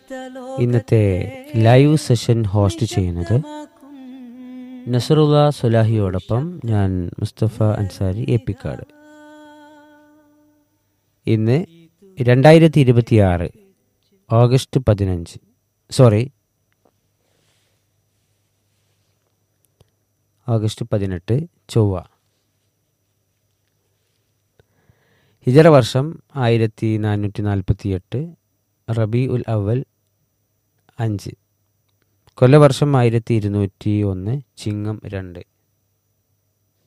ഇന്നത്തെ live session host ചെയ്യുന്നത് നസറുല്ല സുലാഹിയോടൊപ്പം ഞാൻ മുസ്തഫ അൻസാരി എപ്പിക്കാട് ഇന്ന് രണ്ടായിരത്തി ഇരുപത്തിയാറ് ഓഗസ്റ്റ് പതിനഞ്ച് സോറി ഓഗസ്റ്റ് പതിനെട്ട് ചൊവ്വ ഹിജറ വർഷം ആയിരത്തി നാനൂറ്റി നാൽപ്പത്തി എട്ട് റബി ഉൽ അവൽ അഞ്ച് കൊല്ലവർഷം ആയിരത്തി ഇരുന്നൂറ്റി ഒന്ന് ചിങ്ങം രണ്ട്